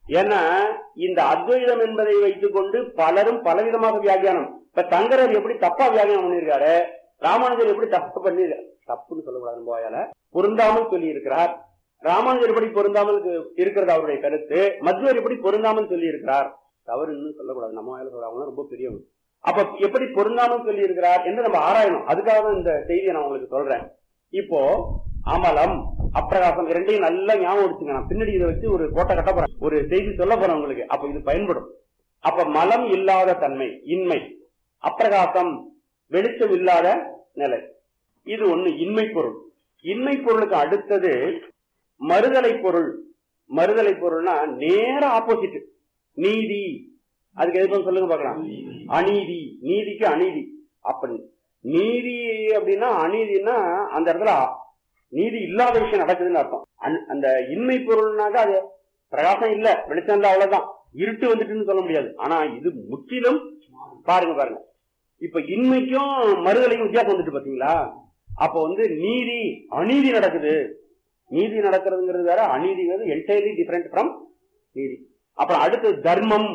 ஏன்னா இந்த அத்வைதம் என்பதை வைத்துக் கொண்டு பலரும் பலவிதமாக வியாக்கியானம் இப்ப தங்கரர் எப்படி தப்பா வியாக்கியானம் பண்ணியிருக்காரு ராமானுஜர் எப்படி தப்பு பண்ணி தப்புன்னு சொல்லக்கூடாது போயால பொருந்தாமல் சொல்லி இருக்கிறார் ராமானுஜர் எப்படி பொருந்தாமல் இருக்கு- இருக்கிறது அவருடைய கருத்து மத்வர் எப்படி பொருந்தாமல் சொல்லி இருக்கிறார் தவறுன்னு சொல்லக்கூடாது நம்ம வாயில சொல்றாங்க ரொம்ப பெரியவங்க அப்ப எப்படி பொருந்தாமல் சொல்லி இருக்கிறார் என்று நம்ம ஆராயணும் அதுக்காக தான் இந்த செய்தியை நான் உங்களுக்கு சொல்றேன் இப்போ அமலம் அப்பிரகாசம் இரண்டையும் நல்லா ஞாபகம் வச்சுங்க நான் பின்னாடி இதை வச்சு ஒரு கோட்டை கட்ட போறேன் ஒரு செய்தி சொல்ல போறேன் உங்களுக்கு அப்ப இது பயன்படும் அப்ப மலம் இல்லாத தன்மை இன்மை அப்பிரகாசம் வெளிச்சம் இல்லாத நிலை இது ஒண்ணு இன்மை பொருள் இன்மை பொருளுக்கு அடுத்தது மறுதலை பொருள் மறுதலை பொருள்னா நேர ஆப்போசிட் நீதி அதுக்கு எதுக்கும் சொல்லுங்க பார்க்கலாம் அநீதி நீதிக்கு அநீதி அப்ப நீதி அப்படின்னா அநீதினா அந்த இடத்துல நீதி இல்லாத விஷயம் நடக்குதுன்னு அர்த்தம் அன்- அந்த இன்மை பொருள்னாக்க அது பிரகாசம் இல்ல வெளிச்சம் இல்ல அவ்வளவுதான் இருட்டு வந்துட்டுன்னு சொல்ல முடியாது ஆனா இது முற்றிலும் பாருங்க பாருங்க இப்ப இன்மைக்கும் மறுதலைக்கும் வித்தியாசம் வந்துட்டு பாத்தீங்களா அப்ப வந்து நீதி அநீதி நடக்குது நீதி நடக்கிறதுங்கிறது வேற அநீதிங்கிறது என்டையர்லி டிஃபரெண்ட் ஃப்ரம் நீதி அப்புறம் அடுத்து தர்மம்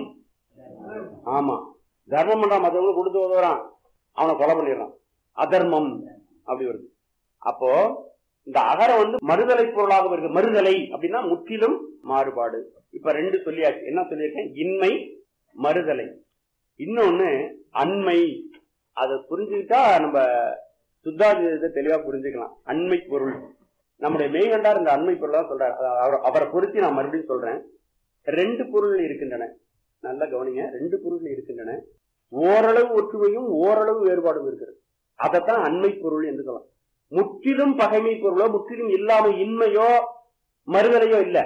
ஆமா தர்மம் பண்றான் மத்தவங்க கொடுத்து உதவுறான் அவனை கொலை பண்ணிடுறான் அதர்மம் அப்படி வருது அப்போ இந்த அகரம் வந்து மறுதலை பொருளாக இருக்கு மறுதலை அப்படின்னா முற்றிலும் மாறுபாடு இப்ப ரெண்டு சொல்லியாச்சு என்ன சொல்லியிருக்கேன் இன்மை மறுதலை இன்னொன்னு அண்மை அதை புரிஞ்சுக்கிட்டா நம்ம சுத்தாஜிதத்தை தெளிவா புரிஞ்சுக்கலாம் அண்மை பொருள் நம்முடைய மெய்கண்டார் இந்த அண்மை பொருளா சொல்றாரு அதாவது அவர்- அவரை பொருத்தி நான் மறுபடியும் சொல்றேன் ரெண்டு பொருள் இருக்கின்றன நல்லா கவனிங்க ரெண்டு பொருள் இருக்கின்றன ஓரளவு ஒற்றுமையும் ஓரளவு வேறுபாடும் இருக்கிறது அதைத்தான் அண்மை பொருள் என்று சொல்லலாம் முற்றிலும் பகைமை பொருளோ முற்றிலும் இல்லாம இன்மையோ மறுதலையோ இல்ல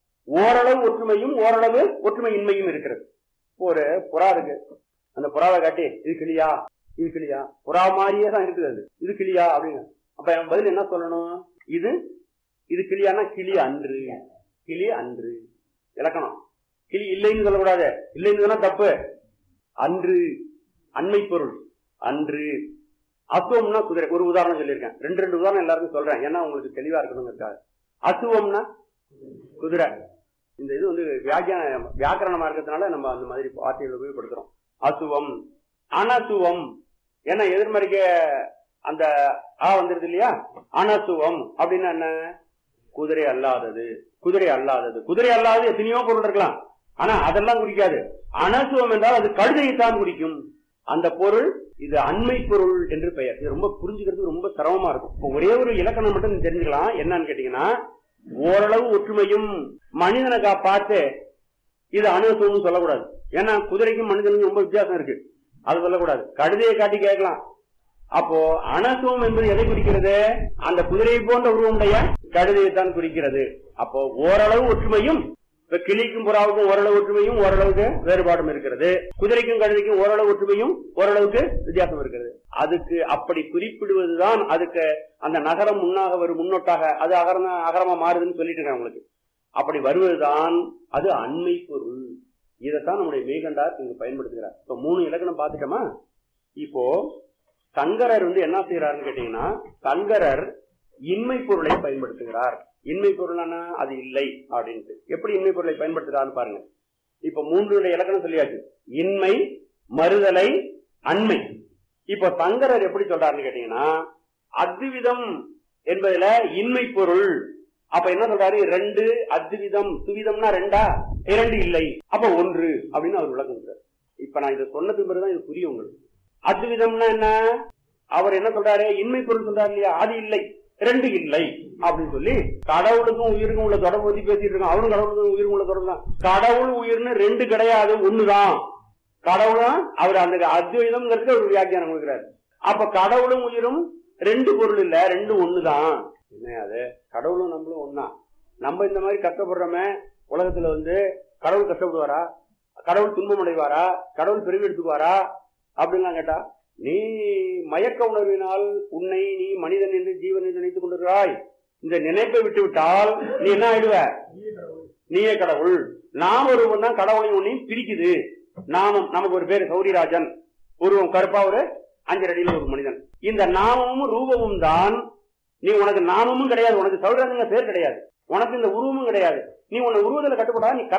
ஓரளவு ஒற்றுமையும் ஓரளவு ஒற்றுமை இன்மையும் இருக்கிறது ஒரு புறா இருக்கு அந்த புறாவை காட்டி இது கிளியா இது கிளியா புறா மாதிரியே தான் இருக்குது அது இது கிளியா அப்படிங்க அப்ப என் பதில் என்ன சொல்லணும் இது இது கிளியானா கிளி அன்று கிளி அன்று இலக்கணம் கிளி இல்லைன்னு சொல்லக்கூடாது இல்லைன்னு சொன்னா தப்பு அன்று அண்மை பொருள் அன்று அசுவம்னா குதிரை ஒரு உதாரணம் சொல்லியிருக்கேன் ரெண்டு ரெண்டு உதாரணம் எல்லாருக்கும் சொல்றேன் ஏன்னா உங்களுக்கு தெளிவா இருக்கணுங்கிறதுக்காக அசுவம்னா குதிரை இந்த இது வந்து வியாக்கியான வியாக்கரணமா இருக்கிறதுனால நம்ம அந்த மாதிரி வார்த்தைகள் உபயோகப்படுத்துறோம் அசுவம் அனசுவம் ஏன்னா எதிர்மறைக்க அந்த ஆ வந்துருது இல்லையா அனசுவம் அப்படின்னா என்ன குதிரை அல்லாதது குதிரை அல்லாதது குதிரை அல்லாதது எத்தனையோ பொருள் இருக்கலாம் ஆனா அதெல்லாம் குறிக்காது அனசுவம் என்றால் அது கழுதையைத்தான் குறிக்கும் அந்த பொருள் இது அண்மை பொருள் என்று பெயர் இது ரொம்ப புரிஞ்சுக்கிறது ரொம்ப சிரமமா இருக்கும் இப்போ ஒரே ஒரு இலக்கணம் மட்டும் நீங்க தெரிஞ்சுக்கலாம் என்னன்னு கேட்டீங்கன்னா ஓரளவு ஒற்றுமையும் மனிதனை கா- பார்த்து இது அணுசுவம்னு சொல்லக்கூடாது ஏன்னா குதிரைக்கும் மனிதனுக்கும் ரொம்ப வித்தியாசம் இருக்கு அது சொல்லக்கூடாது கழுதையை காட்டி கேட்கலாம் அப்போ அனசுவம் என்பது எதை குறிக்கிறது அந்த குதிரையை போன்ற உருவமுடைய கழுதையை தான் குறிக்கிறது அப்போ ஓரளவு ஒற்றுமையும் இப்ப கிளிக்கும் புறாவுக்கும் ஓரளவு ஒற்றுமையும் ஓரளவுக்கு வேறுபாடும் இருக்கிறது குதிரைக்கும் கழுதைக்கும் ஓரளவு ஒற்றுமையும் ஓரளவுக்கு வித்தியாசம் இருக்கிறது அதுக்கு அப்படி குறிப்பிடுவதுதான் அதுக்கு அந்த நகரம் முன்னாக வரும் முன்னோட்டாக அது அகரம் அகரமா மாறுதுன்னு சொல்லிட்டு இருக்கேன் உங்களுக்கு அப்படி வருவதுதான் அது அண்மை பொருள் இதைத்தான் நம்முடைய மேகண்டார் இங்கு பயன்படுத்துகிறார் இப்ப மூணு இலக்கணம் பார்த்துட்டோமா இப்போ சங்கரர் வந்து என்ன செய்யறாருன்னு கேட்டீங்கன்னா சங்கரர் இன்மை பொருளை பயன்படுத்துகிறார் இன்மை பொருள்னா அது இல்லை அப்படின்ட்டு எப்படி இன்மை பொருளை பயன்படுத்துறாருன்னு பாருங்க இப்ப மூன்றுடைய இலக்கணம் சொல்லியாச்சு இன்மை மறுதலை அண்மை இப்ப சங்கரர் எப்படி சொல்றாருன்னு கேட்டீங்கன்னா அத்விதம் என்பதுல இன்மை பொருள் அப்ப என்ன சொல்றாரு ரெண்டு அத்விதம் சுவிதம்னா ரெண்டா இரண்டு இல்லை அப்ப ஒன்று அப்படின்னு அவர் விளக்கம் கொடுத்தாரு இப்ப நான் இதை சொன்னதுக்கு பிறகுதான் இது புரியும் உங்களுக்கு அத்விதம்னா என்ன அவர் என்ன சொல்றாரு இன்மை பொருள் சொல்றாரு இல்லையா அது இல்லை ரெண்டு இல்லை அப்படின்னு சொல்லி கடவுளுக்கும் உயிருக்கும் உள்ள தொடர்பு பத்தி பேசிட்டு இருக்கோம் அவரும் கடவுளுக்கும் உயிருக்கும் உள்ள தொடர்பு தான் கடவுள் உயிர்னு ரெண்டு கிடையாது ஒண்ணுதான் கடவுளும் அவர் அந்த அத்வைதம்ங்கிறதுக்கு ஒரு வியாக்கியானம் கொடுக்கிறார் அப்ப கடவுளும் உயிரும் ரெண்டு பொருள் இல்ல ரெண்டு ஒண்ணுதான் என்ன அது கடவுளும் நம்மளும் ஒண்ணா நம்ம இந்த மாதிரி கஷ்டப்படுறோமே உலகத்துல வந்து கடவுள் கஷ்டப்படுவாரா கடவுள் துன்பம் அடைவாரா கடவுள் பெருவி எடுத்துக்குவாரா அப்படின்லாம் கேட்டா நீ மயக்க உணர்வினால் உன்னை நீ மனிதன் என்று ஜீவன் என்று நினைத்துக் கொண்டிருக்கிறாய் இந்த நினைப்பை விட்டு விட்டால் நீ என்ன ஆயிடுவ நீயே கடவுள் நாம் ஒருவன் தான் கடவுளையும் உன்னையும் பிரிக்குது நாமம் நமக்கு ஒரு பேரு சௌரிராஜன் உருவம் கருப்பா ஒரு அஞ்சரை அடியில் ஒரு மனிதன் இந்த நாமமும் ரூபமும் தான் நீ உனக்கு நாமமும் கிடையாது உனக்கு சௌரிராஜன் பேர் கிடையாது உனக்கு இந்த உருவமும் கிடையாது நீ உன்னை உருவத்தில் கட்டுப்படா நீ